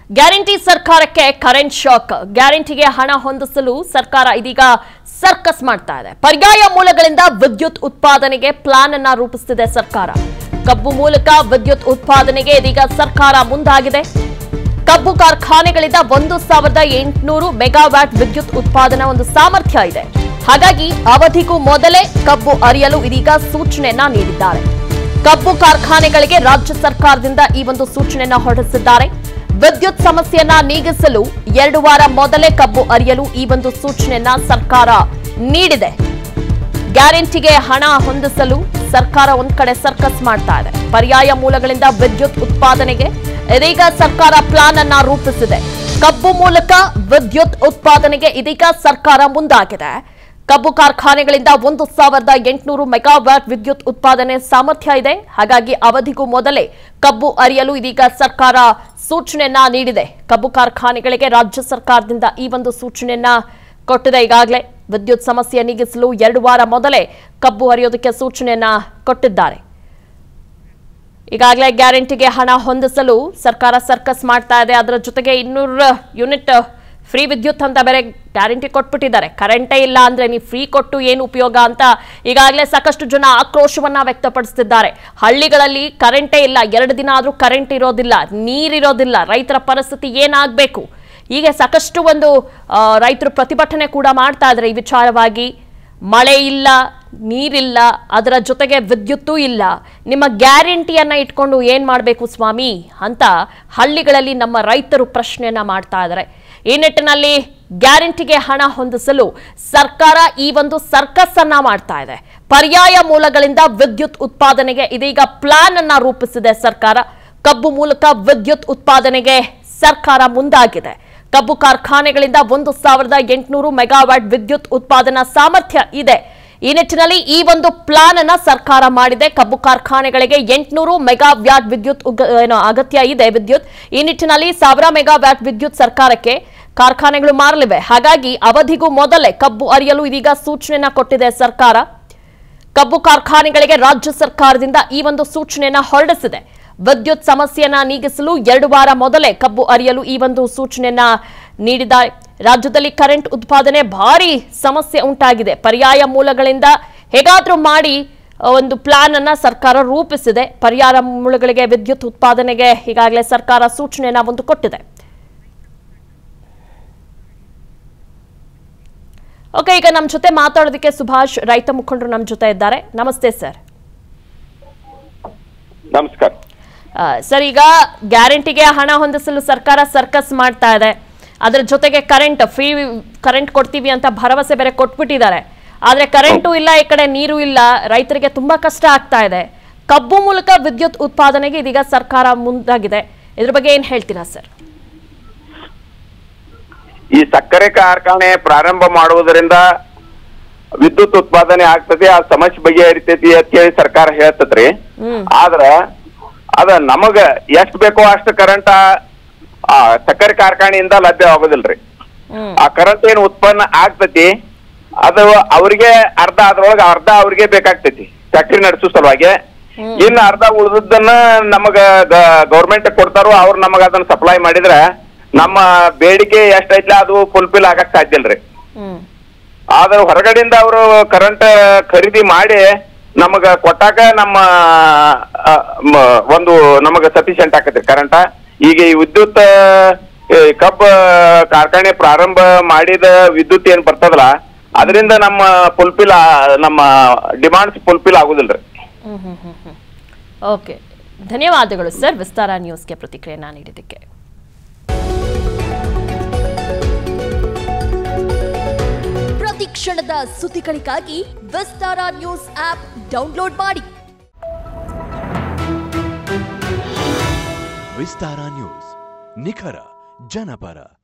Guarantee ಸರ್ಕಾರಕ್ಕೆ current shock ಗ್ಯಾರಂಟಿಗೆ ಹಣ ಹೊಂದಿಸಲು ಸರ್ಕಾರ ಇದೀಗ ಸರ್ಕಸ್ ಮಾಡ್ತಾ ಇದೆ ಪರ್ಯಾಯ ಮೂಲಗಳಿಂದ ವಿದ್ಯುತ್ ಉತ್ಪಾದನೆಗೆ ಪ್ಲಾನ್ ಅನ್ನ ರೂಪಿಸುತ್ತಿದೆ ಸರ್ಕಾರ ಕಬ್ಬು ಮೂಲಕ ವಿದ್ಯುತ್ ಉತ್ಪಾದನೆಗೆ ಇದೀಗ ಸರ್ಕಾರ ಮುಂದಾಗಿದೆ ಕಬ್ಬು ಕಾರ್ಖಾನೆಗಳಿಂದ ಒಂದು ಸಾವಿರದ ಎಂಟುನೂರು ಮೆಗಾವ್ಯಾಟ್ ವಿದ್ಯುತ್ ಉತ್ಪಾದನಾ ಒಂದು ಸಾಮರ್ಥ್ಯ ಇದೆ ಹಾಗಾಗಿ ಅವಧಿಗೂ ಮೊದಲೇ ಕಬ್ಬು ಅರಿಯಲು ಇದೀಗ ಸೂಚನೆಯನ್ನ ನೀಡಿದ್ದಾರೆ ಕಬ್ಬು ಕಾರ್ಖಾನೆಗಳಿಗೆ ರಾಜ್ಯ ಸರ್ಕಾರದಿಂದ ಈ ಒಂದು ಸೂಚನೆಯನ್ನ ಹೊರಡಿಸಿದ್ದಾರೆ ವಿದ್ಯುತ್ ಸಮಸ್ಯೆಯನ್ನ ನೀಗಿಸಲು ಎರಡು ವಾರ ಮೊದಲೇ ಕಬ್ಬು ಅರಿಯಲು ಈ ಒಂದು ಸೂಚನೆಯನ್ನ ಸರ್ಕಾರ ನೀಡಿದೆ ಗ್ಯಾರಂಟಿಗೆ ಹಣ ಹೊಂದಿಸಲು ಸರ್ಕಾರ ಒಂದ್ ಕಡೆ ಸರ್ಕಸ್ ಮಾಡ್ತಾ ಇದೆ ಪರ್ಯಾಯ ಮೂಲಗಳಿಂದ ವಿದ್ಯುತ್ ಉತ್ಪಾದನೆಗೆ ಇದೀಗ ಸರ್ಕಾರ ಪ್ಲಾನ್ ಅನ್ನ ರೂಪಿಸಿದೆ ಕಬ್ಬು ಮೂಲಕ ವಿದ್ಯುತ್ ಉತ್ಪಾದನೆಗೆ ಇದೀಗ ಸರ್ಕಾರ ಮುಂದಾಗಿದೆ ಕಬ್ಬು ಕಾರ್ಖಾನೆಗಳಿಂದ ಒಂದು ಸಾವಿರದ ಎಂಟುನೂರು ಮೆಗಾವ್ಯಾಟ್ ವಿದ್ಯುತ್ ಉತ್ಪಾದನೆ ಸಾಮರ್ಥ್ಯ ಇದೆ ಹಾಗಾಗಿ ಅವಧಿಗೂ ಮೊದಲೇ ಕಬ್ಬು ಅರಿಯಲು ಇದೀಗ ಸರ್ಕಾರ ಸೂಚನೆಯನ್ನ ನೀಡಿದೆ ಕಬ್ಬು ಕಾರ್ಖಾನೆಗಳಿಗೆ ರಾಜ್ಯ ಸರ್ಕಾರದಿಂದ ಈ ಒಂದು ಸೂಚನೆಯನ್ನ ಕೊಟ್ಟಿದೆ ಈಗಾಗಲೇ ವಿದ್ಯುತ್ ಸಮಸ್ಯೆ ನೀಗಿಸಲು ಎರಡು ವಾರ ಮೊದಲೇ ಕಬ್ಬು ಹರಿಯೋದಕ್ಕೆ ಸೂಚನೆಯನ್ನ ಕೊಟ್ಟಿದ್ದಾರೆ ಈಗಾಗಲೇ ಗ್ಯಾರಂಟಿಗೆ ಹಣ ಹೊಂದಿಸಲು ಸರ್ಕಾರ ಸರ್ಕಸ್ ಮಾಡ್ತಾ ಇದೆ ಅದರ ಜೊತೆಗೆ ಇನ್ನೂರು ಯೂನಿಟ್ ಫ್ರೀ ವಿದ್ಯುತ್ ಅಂತ ಬೇರೆ ಗ್ಯಾರಂಟಿ ಕೊಟ್ಬಿಟ್ಟಿದ್ದಾರೆ ಕರೆಂಟೇ ಇಲ್ಲ ಅಂದ್ರೆ ನೀವು ಫ್ರೀ ಕೊಟ್ಟು ಏನು ಉಪಯೋಗ ಅಂತ ಈಗಾಗಲೇ ಸಾಕಷ್ಟು ಜನ ಆಕ್ರೋಶವನ್ನ ವ್ಯಕ್ತಪಡಿಸುತ್ತಿದ್ದಾರೆ ಹಳ್ಳಿಗಳಲ್ಲಿ ಕರೆಂಟೇ ಇಲ್ಲ ಎರಡು ದಿನ ಆದ್ರೂ ಕರೆಂಟ್ ಇರೋದಿಲ್ಲ ನೀರಿರೋದಿಲ್ಲ ರೈತರ ಪರಿಸ್ಥಿತಿ ಏನಾಗಬೇಕು ಹೀಗೆ ಸಾಕಷ್ಟು ಒಂದು ಆ, ರೈತರು ಪ್ರತಿಭಟನೆ ಕೂಡ ಮಾಡ್ತಾ ಇದ್ದಾರೆ ಈ ವಿಚಾರವಾಗಿ ಮಳೆ ಇಲ್ಲ ನೀರಿಲ್ಲ ಅದರ ಜೊತೆಗೆ ವಿದ್ಯುತ್ತೂ ಇಲ್ಲ ನಿಮ್ಮ ಗ್ಯಾರಂಟಿಯನ್ನ ಇಟ್ಕೊಂಡು ಏನ್ ಮಾಡಬೇಕು ಸ್ವಾಮಿ ಅಂತ ಹಳ್ಳಿಗಳಲ್ಲಿ ನಮ್ಮ ರೈತರು ಪ್ರಶ್ನೆಯನ್ನ ಮಾಡ್ತಾ ಇದ್ದಾರೆ ಈ ನಿಟ್ಟಿನಲ್ಲಿ ಗ್ಯಾರಂಟಿಗೆ ಹಣ ಹೊಂದಿಸಲು ಸರ್ಕಾರ ಈ ಒಂದು ಸರ್ಕಸ್ ಅನ್ನ ಮಾಡ್ತಾ ಇದೆ ಪರ್ಯಾಯ ಮೂಲಗಳಿಂದ ವಿದ್ಯುತ್ ಉತ್ಪಾದನೆಗೆ ಇದೀಗ ಪ್ಲಾನ್ ಅನ್ನ ರೂಪಿಸಿದೆ ಸರ್ಕಾರ ಕಬ್ಬು ಮೂಲಕ ವಿದ್ಯುತ್ ಉತ್ಪಾದನೆಗೆ ಸರ್ಕಾರ ಮುಂದಾಗಿದೆ ಕಬ್ಬು ಕಾರ್ಖಾನೆಗಳಿಂದ ಒಂದು ಸಾವಿರದ ಎಂಟುನೂರು ಮೆಗಾವ್ಯಾಟ್ ವಿದ್ಯುತ್ ಉತ್ಪಾದನಾ ಸಾಮರ್ಥ್ಯ ಇದೆ ಈ ನಿಟ್ಟಿನಲ್ಲಿ ಈ ಒಂದು ಪ್ಲಾನ್ ಅನ್ನ ಸರ್ಕಾರ ಮಾಡಿದೆ ಕಬ್ಬು ಕಾರ್ಖಾನೆಗಳಿಗೆ ಎಂಟುನೂರು ಮೆಗಾವ್ಯಾಟ್ ವಿದ್ಯುತ್ ಉಗ- ಏನು ಅಗತ್ಯ ಇದೆ ವಿದ್ಯುತ್ ಈ ನಿಟ್ಟಿನಲ್ಲಿ ಸಾವಿರ ಮೆಗಾವ್ಯಾಟ್ ವಿದ್ಯುತ್ ಸರ್ಕಾರಕ್ಕೆ ಕಾರ್ಖಾನೆಗಳು ಮಾರಲಿವೆ ಹಾಗಾಗಿ ಅವಧಿಗೂ ಮೊದಲೇ ಕಬ್ಬು ಅರಿಯಲು ಇದೀಗ ಸೂಚನೆಯನ್ನ ಕೊಟ್ಟಿದೆ ಸರ್ಕಾರ ಕಬ್ಬು ಕಾರ್ಖಾನೆಗಳಿಗೆ ರಾಜ್ಯ ಸರ್ಕಾರದಿಂದ ಈ ಒಂದು ಸೂಚನೆಯನ್ನ ಹೊರಡಿಸಿದೆ ವಿದ್ಯುತ್ ಸಮಸ್ಯೆಯನ್ನ ನೀಗಿಸಲು ಎರಡು ವಾರ ಮೊದಲೇ ಕಬ್ಬು ಅರಿಯಲು ಈ ಒಂದು ಸೂಚನೆಯನ್ನ ನೀಡಿದ್ದಾರೆ ರಾಜ್ಯದಲ್ಲಿ ಕರೆಂಟ್ ಉತ್ಪಾದನೆ ಭಾರಿ ಸಮಸ್ಯೆ ಉಂಟಾಗಿದೆ ಪರ್ಯಾಯ ಮೂಲಗಳಿಂದ ಹೇಗಾದ್ರೂ ಮಾಡಿ ಆ, ಒಂದು ಪ್ಲಾನ್ ಅನ್ನ ಸರ್ಕಾರ ರೂಪಿಸಿದೆ ಪರ್ಯಾಯ ಮೂಲಗಳಿಗೆ ವಿದ್ಯುತ್ ಉತ್ಪಾದನೆಗೆ ಈಗಾಗಲೇ ಸರ್ಕಾರ ಸೂಚನೆಯನ್ನ ಒಂದು ಕೊಟ್ಟಿದೆ ಓಕೆ ಈಗ ನಮ್ಮ ಜೊತೆ ಮಾತಾಡೋದಕ್ಕೆ ಸುಭಾಷ್ ರೈತ ಮುಖಂಡರು ನಮ್ಮ ಜೊತೆ ಇದ್ದಾರೆ ನಮಸ್ತೆ ಸರ್ ನಮಸ್ಕಾರ ಆ, ಸರ್ ಈಗ ಗ್ಯಾರಂಟಿಗೆ ಹಣ ಹೊಂದಿಸಲು ಸರ್ಕಾರ ಸರ್ಕಸ್ ಮಾಡ್ತಾ ಇದೆ ಅದರ ಜೊತೆಗೆ ಕರೆಂಟ್ ಫ್ರೀ ಕರೆಂಟ್ ಕೊಡ್ತೀವಿ ಅಂತ ಭರವಸೆ ಬೇರೆ ಕೊಟ್ಬಿಟ್ಟಿದ್ದಾರೆ ಆದ್ರೆ ಕರೆಂಟು ಇಲ್ಲ ಈ ಕಡೆ ನೀರು ಇಲ್ಲ ರೈತರಿಗೆ ತುಂಬಾ ಕಷ್ಟ ಆಗ್ತಾ ಇದೆ ಕಬ್ಬು ಮೂಲಕ ವಿದ್ಯುತ್ ಉತ್ಪಾದನೆಗೆ ಇದೀಗ ಸರ್ಕಾರ ಮುಂದಾಗಿದೆ ಇದ್ರ ಬಗ್ಗೆ ಏನ್ ಹೇಳ್ತೀರಾ ಸರ್ ಈ ಸಕ್ಕರೆ ಕಾರ್ಖಾನೆ ಪ್ರಾರಂಭ ಮಾಡುವುದರಿಂದ ವಿದ್ಯುತ್ ಉತ್ಪಾದನೆ ಆಗ್ತದೆ ಆ ಸಮಸ್ಯೆ ಬಗೆಹರಿತೈತಿ ಅಂತ ಹೇಳಿ ಸರ್ಕಾರ ಹೇಳ್ತದ್ರಿ ಹ್ಮ್ ಆದ್ರ ಅದ ನಮಗ ಎಷ್ಟ್ ಬೇಕೋ ಅಷ್ಟು ಕರೆಂಟ್ ಆ ಸಕ್ಕರೆ ಕಾರ್ಖಾನೆಯಿಂದ ಲಭ್ಯ ಆಗೋದಿಲ್ರಿ ಹ್ಮ್ ಆ ಕರೆಂಟ್ ಏನ್ ಉತ್ಪನ್ನ ಆಗ್ತತಿ ಅದು ಅವ್ರಿಗೆ ಅರ್ಧ ಅದ್ರೊಳಗ ಅರ್ಧ ಅವ್ರಿಗೆ ಬೇಕಾಗ್ತೈತಿ ಫ್ಯಾಕ್ಟ್ರಿ ನಡೆಸೋ ಸಲುವಾಗಿ ಹ್ಮ್. ಇನ್ನ ಅರ್ಧ ಉಳಿದದ್ದನ್ನ ನಮಗ ಗೌರ್ಮೆಂಟ್ ಕೊಡ್ತಾರೋ ಅವ್ರು ನಮಗ ಅದನ್ನ ಸಪ್ಲೈ ಮಾಡಿದ್ರ ನಮ್ಮ ಬೇಡಿಕೆ ಎಷ್ಟೈತ್ಲ ಅದು ಫುಲ್ಫಿಲ್ ಆಗಕ್ ಸಾಧ್ಯ ಇಲ್ರಿ ಹ್ಮ್ ಆದ್ರೆ ಹೊರಗಡೆಯಿಂದ ಅವರು ಕರೆಂಟ್ ಖರೀದಿ ಮಾಡಿ ನಮಗ ಕೊಟ್ಟಾಕ ನಮ್ಮ ಆ, ಮ- ಒಂದು ನಮಗ ಸಫಿಶಿಯಂಟ್ ಆಕತ್ರಿ ಕರೆಂಟ್ ಈಗ ಈ ವಿದ್ಯುತ್ ಈ ಕಬ್ಬ ಕಾರ್ಖಾನೆ ಪ್ರಾರಂಭ ಮಾಡಿದ ವಿದ್ಯುತ್ ಏನ್ ಬರ್ತದಲ್ಲ ಅದರಿಂದ ನಮ್ಮ ಫುಲ್ಫಿಲ್ ನಮ್ಮ ಡಿಮಾಂಡ್ಸ್ ಫುಲ್ಫಿಲ್ ಆಗುದಿಲ್ರಿ ಹ್ಮ್ ಹ್ಮ್ ಹ್ಮ್ ಹ್ಮ್ ಓಕೆ ಧನ್ಯವಾದಗಳು ಸರ್ ವಿಸ್ತಾರ ನ್ಯೂಸ್ಗೆ ಪ್ರತಿಕ್ರಿಯೆನ ನೀಡಿದ್ದಕ್ಕೆ ಪ್ರತಿ ಕ್ಷಣದ ಸುದ್ದಿಗಳಿಗಾಗಿ ವಿಸ್ತಾರ ನ್ಯೂಸ್ ಆಪ್ ಡೌನ್ಲೋಡ್ ಮಾಡಿ ವಿಸ್ತಾರ ನ್ಯೂಸ್ ನಿಖರ ಜನಪರ